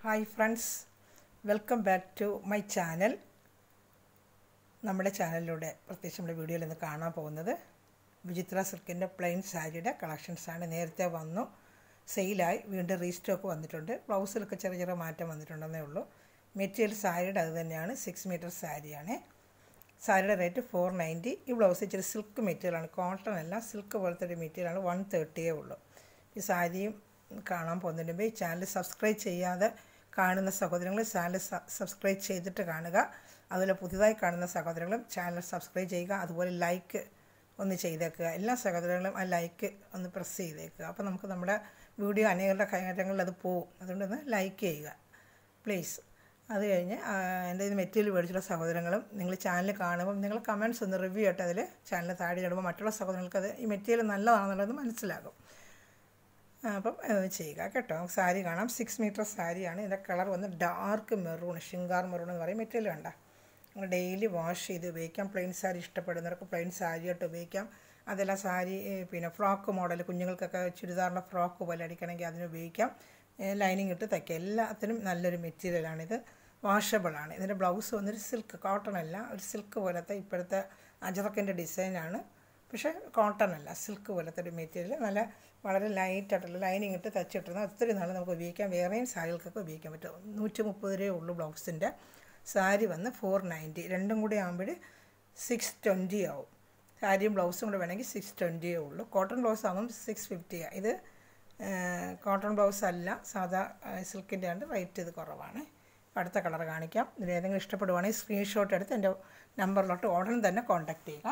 hi friends welcome back to my channel നമ്മുടെ ചാനലിലൂടെ പ്രത്യേകിച്ച് നമ്മുടെ വീഡിയോയിൽ ഇന്ന് കാണാൻ പോകുന്നത് വിചിത്ര സിൽക്കിൻ്റെ പ്ലെയിൻ സാരിയുടെ കളക്ഷൻസാണ് നേരത്തെ വന്നു സെയിലായി വീണ്ടും റീസ്റ്റോക്ക് വന്നിട്ടുണ്ട് ബ്ലൗസിലൊക്കെ ചെറിയ ചെറിയ മാറ്റം വന്നിട്ടുണ്ടെന്നേ ഉള്ളൂ മെറ്റീരിയൽ സാരിയുടെ അത് തന്നെയാണ് സിക്സ് മീറ്റർ സാരിയാണ് സാരിയുടെ റേറ്റ് ഫോർ നയൻറ്റി ഈ ബ്ലൗസ് ഇച്ചിരി സിൽക്ക് മെറ്റീരിയലാണ് കോട്ടൺ അല്ല സിൽക്ക് പോലത്തെ ഒരു മെറ്റീരിയലാണ് വൺ തേർട്ടിയേ ഉള്ളൂ ഈ സാരിയും കാണാൻ പോകുന്നതിന് മുമ്പ് ഈ ചാനൽ സബ്സ്ക്രൈബ് ചെയ്യാതെ കാണുന്ന സഹോദരങ്ങൾ ചാനൽ സബ്സ്ക്രൈബ് ചെയ്തിട്ട് കാണുക അതുപോലെ പുതുതായി കാണുന്ന സഹോദരങ്ങളും ചാനൽ സബ്സ്ക്രൈബ് ചെയ്യുക അതുപോലെ ലൈക്ക് ഒന്ന് ചെയ്തേക്കുക എല്ലാ സഹോദരങ്ങളും ആ ലൈക്ക് ഒന്ന് പ്രസ് ചെയ്തേക്കുക അപ്പോൾ നമുക്ക് നമ്മുടെ വീഡിയോ അനേകരുടെ കൈകാര്യങ്ങളിൽ അത് പോവും അതുകൊണ്ടൊന്ന് ലൈക്ക് ചെയ്യുക പ്ലീസ് അത് കഴിഞ്ഞ് എൻ്റെ ഇത് മെറ്റീരിയൽ മേടിച്ചുള്ള സഹോദരങ്ങളും നിങ്ങൾ ചാനൽ കാണുമ്പോൾ നിങ്ങൾ കമൻറ്റ്സ് ഒന്ന് റിവ്യൂ ആയിട്ട് അതിൽ ചാനൽ താഴെ ഇടുമ്പോൾ മറ്റുള്ള സഹോദരങ്ങൾക്ക് അത് ഈ മെറ്റീരിയൽ നല്ലതാണെന്നുള്ളത് മനസ്സിലാകും അപ്പം ചെയ്യുക കേട്ടോ സാരി കാണാം സിക്സ് മീറ്റർ സാരിയാണ് ഇതിൻ്റെ കളർ വന്ന് ഡാർക്ക് മെറൂൺ ഷിങ്കാർ മെറൂൺ എന്ന് പറയും മെറ്റീരിയൽ കണ്ട നമ്മൾ ഡെയിലി വാഷ് ചെയ്ത് ഉപയോഗിക്കാം പ്ലെയിൻ സാരി ഇഷ്ടപ്പെടുന്നവർക്ക് പ്ലെയിൻ സാരിയായിട്ട് ഉപയോഗിക്കാം അതല്ല സാരി പിന്നെ ഫ്രോക്ക് മോഡൽ കുഞ്ഞുങ്ങൾക്കൊക്കെ ചുരിദാറിൻ്റെ ഫ്രോക്ക് പോലെ അടിക്കണമെങ്കിൽ അതിന് ഉപയോഗിക്കാം ലൈനിങ് ഇട്ട് തയ്ക്കുക എല്ലാത്തിനും നല്ലൊരു മെറ്റീരിയലാണിത് വാഷബിളാണ് ഇതിൻ്റെ ബ്ലൗസ് വന്നൊരു സിൽക്ക് കോട്ടൺ അല്ല ഒരു സിൽക്ക് പോലത്തെ ഇപ്പോഴത്തെ അജറക്കിൻ്റെ ഡിസൈനാണ് പക്ഷേ കോട്ടൺ അല്ല സിൽക്ക് പോലത്തെ ഒരു മെറ്റീരിയൽ നല്ല വളരെ ലൈറ്റായിട്ടുള്ള ലൈനിങ് ഇട്ട് തച്ചിട്ടിരുന്ന ഒത്തിരി നാൾ നമുക്ക് ഉപയോഗിക്കാം വേറെയും സാരികൾക്കൊക്കെ ഉപയോഗിക്കാൻ പറ്റും നൂറ്റി മുപ്പത് രൂപയേ ഉള്ളൂ ബ്ലൗസിൻ്റെ സാരി വന്ന് ഫോർ നയൻറ്റി രണ്ടും കൂടി ആകുമ്പോൾ സിക്സ് ട്വൻറ്റി ആവും സാരിയും ബ്ലൗസും കൂടെ വേണമെങ്കിൽ സിക്സ് ട്വൻറ്റിയേ ഉള്ളൂ കോട്ടൺ ബ്ലൗസ് ആകുമ്പം സിക്സ് ഫിഫ്റ്റിയാണ് ഇത് കോട്ടൺ ബ്ലൗസ് അല്ല സാധാ സിൽക്കിൻ്റെ ആണ് റേറ്റ് ഇത് കുറവാണ് അടുത്ത കളർ കാണിക്കാം ഇതിൽ ഏതെങ്കിലും ഇഷ്ടപ്പെടുവാണെങ്കിൽ സ്ക്രീൻഷോട്ട് എടുത്ത് എൻ്റെ നമ്പറിലോട്ട് ഉടൻ തന്നെ കോൺടാക്റ്റ് ചെയ്യുക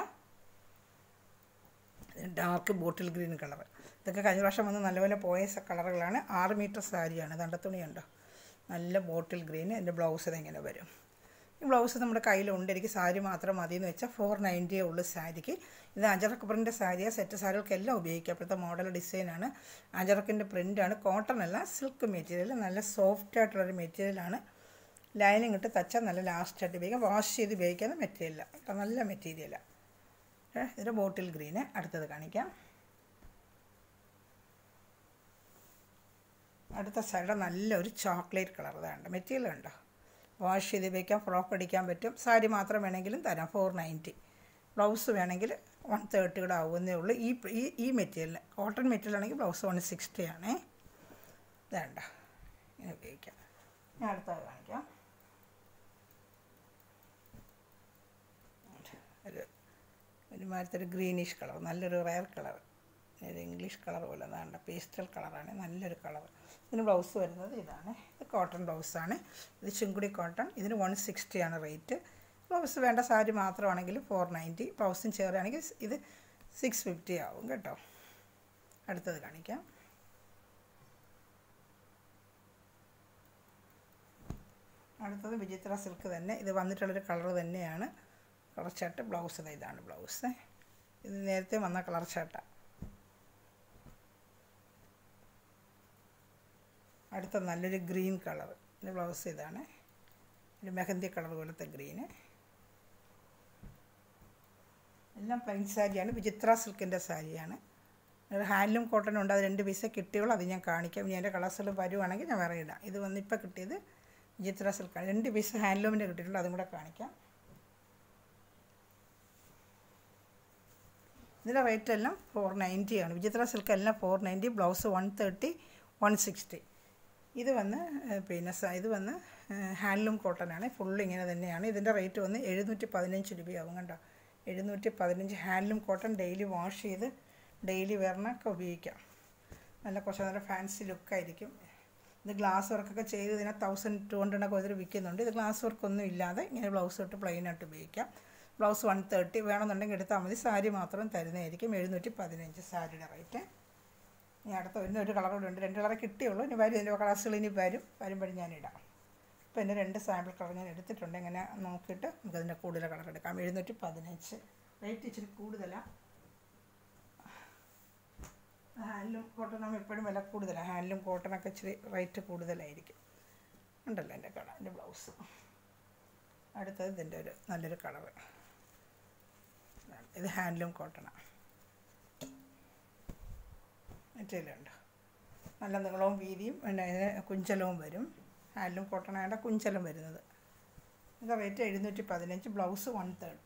ഡാർക്ക് ബോട്ടിൽ ഗ്രീൻ കളർ ഇതൊക്കെ കഴിഞ്ഞ പ്രാവശ്യം വന്ന് നല്ലപോലെ പോയ കളറുകളാണ് ആറ് മീറ്റർ സാരിയാണ് ദണ്ട തുണിയുണ്ടോ നല്ല ബോട്ടിൽ ഗ്രീൻ എൻ്റെ ബ്ലൗസ് ഇതെങ്ങനെ വരും ഈ ബ്ലൗസ് നമ്മുടെ കയ്യിലുണ്ട് എനിക്ക് സാരി മാത്രം മതി എന്ന് വെച്ചാൽ ഫോർ നയൻറ്റിയേ ഉള്ളൂ സാരിക്ക് ഇത് അജറക്ക് പ്രിൻ്റ് സാരിയാണ് സെറ്റ് സാരികൾക്കെല്ലാം ഉപയോഗിക്കാം അപ്പോഴത്തെ മോഡൽ ഡിസൈനാണ് അജറക്കിൻ്റെ പ്രിൻ്റാണ് കോട്ടൺ അല്ല സിൽക്ക് മെറ്റീരിയൽ നല്ല സോഫ്റ്റ് ആയിട്ടുള്ളൊരു മെറ്റീരിയലാണ് ലൈനിങ് ഇട്ട് തച്ചാൽ നല്ല ലാസ്റ്റായിട്ട് ഉപയോഗിക്കാം വാഷ് ചെയ്ത് ഉപയോഗിക്കുന്ന മെറ്റീരിയലാണ് നല്ല മെറ്റീരിയലാണ് ഇതിൻ്റെ ബോട്ടിൽ ഗ്രീന് അടുത്തത് കാണിക്കാം അടുത്ത സൈഡ് നല്ലൊരു ചോക്ലേറ്റ് കളർ ഇതാണ്ട് മെറ്റീരിയൽ ഉണ്ടോ വാഷ് ചെയ്ത് ഉപയോഗിക്കാം ഫ്രോക്ക് അടിക്കാൻ പറ്റും സാരി മാത്രം വേണമെങ്കിലും തരാം ഫോർ നയൻറ്റി ബ്ലൗസ് വേണമെങ്കിൽ വൺ തേർട്ടി കൂടെ ആവുന്നേ ഉള്ളൂ ഈ ഈ ഈ മെറ്റീരിയൽ കോട്ടൺ മെറ്റീരിയൽ ആണെങ്കിൽ ബ്ലൗസ് വൺ സിക്സ്റ്റി ആണേ ഇതേണ്ട ഇങ്ങനെ ഉപയോഗിക്കാം ഞാൻ അടുത്തത് കാണിക്കാം ഒരു ഒരുമാതിരത്തെ ഒരു ഗ്രീനിഷ് കളർ നല്ലൊരു റയർ കളർ ഒരു ഇംഗ്ലീഷ് കളർ പോലെ വേണ്ട പേസ്റ്റൽ കളറാണ് നല്ലൊരു കളർ ഇതിന് ബ്ലൗസ് വരുന്നത് ഇതാണ് ഇത് കോട്ടൺ ബ്ലൗസാണ് ഇത് ചുങ്കുടി കോട്ടൺ ഇതിന് വൺ സിക്സ്റ്റിയാണ് റേറ്റ് ബ്ലൗസ് വേണ്ട സാരി മാത്രമാണെങ്കിൽ ഫോർ നയൻറ്റി ബ്ലൗസും ചേരുകയാണെങ്കിൽ ഇത് സിക്സ് ഫിഫ്റ്റി ആവും കേട്ടോ അടുത്തത് കാണിക്കാം അടുത്തത് വിചിത്ര സിൽക്ക് തന്നെ ഇത് വന്നിട്ടുള്ളൊരു കളർ തന്നെയാണ് കളർ ഷർട്ട് ബ്ലൗസ് ഇതാണ് ബ്ലൗസ് ഇത് നേരത്തെ വന്ന കളർ ഷർട്ടാണ് അടുത്ത നല്ലൊരു ഗ്രീൻ കളർ ഇതിൻ്റെ ബ്ലൗസ് ഇതാണ് ഒരു മെഹന്തി കളർ പോലത്തെ ഗ്രീന് എല്ലാം പ്ലെയിൻ സാരിയാണ് വിചിത്ര സിൽക്കിൻ്റെ സാരിയാണ് ഒരു ഹാൻഡ്ലൂം കോട്ടൺ ഉണ്ട് അത് രണ്ട് പീസേ കിട്ടിയുള്ളൂ അത് ഞാൻ കാണിക്കാം ഇനി എൻ്റെ കളേഴ്സിൽ വരുവാണെങ്കിൽ ഞാൻ വേറെ ഇടാം ഇത് വന്ന് ഇപ്പോൾ കിട്ടിയത് വിചിത്ര സിൽക്കാണ് രണ്ട് പീസ് ഹാൻഡ്ലൂമിൻ്റെ കിട്ടിയിട്ടുണ്ട് അതും കൂടെ കാണിക്കാം ഇതിൻ്റെ റേറ്റ് എല്ലാം ഫോർ നയൻറ്റി ആണ് വിചിത്ര സിൽക്ക് എല്ലാം four ninety blouse one thirty one sixty ഇത് വന്ന് പിന്നെ ഇത് വന്ന് ഹാൻഡ്ലൂം കോട്ടൺ ആണ് ഫുൾ ഇങ്ങനെ തന്നെയാണ് ഇതിൻ്റെ റേറ്റ് വന്ന് എഴുന്നൂറ്റി പതിനഞ്ച് രൂപയാവും കണ്ടോ എഴുന്നൂറ്റി പതിനഞ്ച് ഹാൻഡ്ലൂം കോട്ടൺ ഡെയിലി വാഷ് ചെയ്ത് ഡെയിലി വെറിനൊക്കെ ഉപയോഗിക്കാം നല്ല കുറച്ച് നല്ല ഫാൻസി ലുക്കായിരിക്കും ഇത് ഗ്ലാസ് വർക്കൊക്കെ ചെയ്ത് ഇതിനെ തൗസൻഡ് ടു ഹൺഡ്രഡൊക്കെ ഒത്തിരി വിൽക്കുന്നുണ്ട് ഇത് ഗ്ലാസ് വർക്കൊന്നും ഇല്ലാതെ ഇങ്ങനെ ബ്ലൗസ് ഇട്ട് പ്ലെയിനായിട്ട് ഉപയോഗിക്കാം ബ്ലൗസ് വൺ തേർട്ടി വേണമെന്നുണ്ടെങ്കിൽ എടുത്താൽ മതി സാരി മാത്രം തരുന്നതായിരിക്കും എഴുന്നൂറ്റി പതിനഞ്ച് സാരിയുടെ റേറ്റ് ഇനി അടുത്ത ഇന്ന് ഒരു കളർ കൂടെ ഉണ്ട് രണ്ട് കളർ കിട്ടിയുള്ളൂ ഇനി വരും ഇതിൻ്റെ കളേഴ്സുകൾ ഇനി വരും വരുമ്പോഴും ഞാൻ ഇടാം ഇപ്പോൾ എൻ്റെ രണ്ട് സാമ്പിൾ കളർ ഞാൻ എടുത്തിട്ടുണ്ട് ഇങ്ങനെ നോക്കിയിട്ട് നമുക്കതിൻ്റെ കൂടുതൽ കളർ എടുക്കാം എഴുന്നൂറ്റി പതിനഞ്ച് റേറ്റ് ഇച്ചിരി കൂടുതലാണ് ഹാൻഡ്ലൂം കോട്ടൺ ആകുമ്പോൾ എപ്പോഴും വില കൂടുതലാണ് ഹാൻഡ്ലൂം കോട്ടണൊക്കെ ഇച്ചിരി റേറ്റ് കൂടുതലായിരിക്കും ഉണ്ടല്ലോ എൻ്റെ കളർ എൻ്റെ ബ്ലൗസ് അടുത്തത് ഇതിൻ്റെ ഒരു നല്ലൊരു കളർ ഇത് ഹാൻഡ്ലൂം കോട്ടണാണ് മെറ്റീരിയലുണ്ട് നല്ല നീളവും വീതിയും പിന്നെ ഇതിന് കുഞ്ചലവും വരും ഹാൻഡ്ലൂം കോട്ടൺ ആയതുകൊണ്ട് കുഞ്ചലം വരുന്നത് ഇത് റേറ്റ് എഴുന്നൂറ്റി പതിനഞ്ച് ബ്ലൗസ് വൺ തേർട്ടി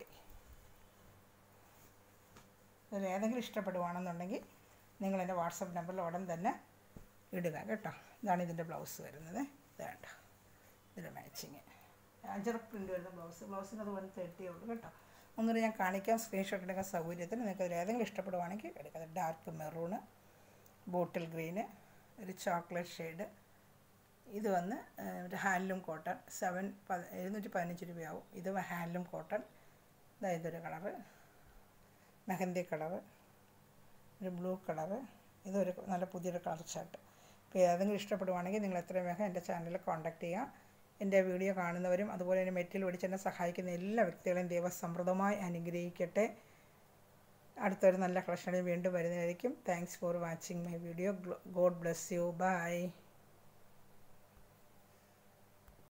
ഇതിൽ ഏതെങ്കിലും ഇഷ്ടപ്പെടുവാണെന്നുണ്ടെങ്കിൽ നിങ്ങൾ എൻ്റെ വാട്സപ്പ് നമ്പറിൽ ഉടൻ തന്നെ ഇടുക കേട്ടോ ഇതാണ് ഇതിൻ്റെ ബ്ലൗസ് വരുന്നത് ഇത് വേണ്ട ഇതിൻ്റെ മാച്ചിങ് അഞ്ചര പ്രിൻ്റ് വരുന്ന ബ്ലൗസ് ബ്ലൗസിന് അത് വൺ തേർട്ടിയേ ഉള്ളൂ കേട്ടോ ഒന്നുകൂടി ഞാൻ കാണിക്കാം സ്ക്രീൻഷോട്ട് എടുക്കാൻ സൗകര്യത്തിന് നിങ്ങൾക്ക് അതിൽ ഏതെങ്കിലും ഇഷ്ടപ്പെടുവാണെങ്കിൽ എടുക്കാം ഡാർക്ക് മെറൂണ് ബോട്ടിൽ ഗ്രീന് ഒരു ചോക്ലേറ്റ് ഷെയ്ഡ് ഇത് വന്ന് ഒരു ഹാൻഡ്ലൂം കോട്ടൺ സെവൻ പ എഴുന്നൂറ്റി പതിനഞ്ച് രൂപയാവും ഇത് ഹാൻഡ്ലൂം കോട്ടൺ ഇതാ ഇതൊരു കളറ് മെഹന്തി കളറ് ഒരു ബ്ലൂ കളറ് ഇതൊരു നല്ല പുതിയൊരു കളർ ഷർട്ട് ഇപ്പോൾ ഏതെങ്കിലും ഇഷ്ടപ്പെടുവാണെങ്കിൽ നിങ്ങൾ എത്രയും വേഗം എൻ്റെ ചാനലിൽ കോൺടാക്റ്റ് ചെയ്യുക എൻ്റെ വീഡിയോ കാണുന്നവരും അതുപോലെ തന്നെ മെറ്റീരിയൽ ഓടിച്ച് എന്നെ സഹായിക്കുന്ന എല്ലാ വ്യക്തികളെയും ദൈവസമൃദ്ധമായി അനുഗ്രഹിക്കട്ടെ അടുത്തൊരു നല്ല കളക്ഷനിൽ വീണ്ടും വരുന്നതായിരിക്കും thanks for watching my video God bless you by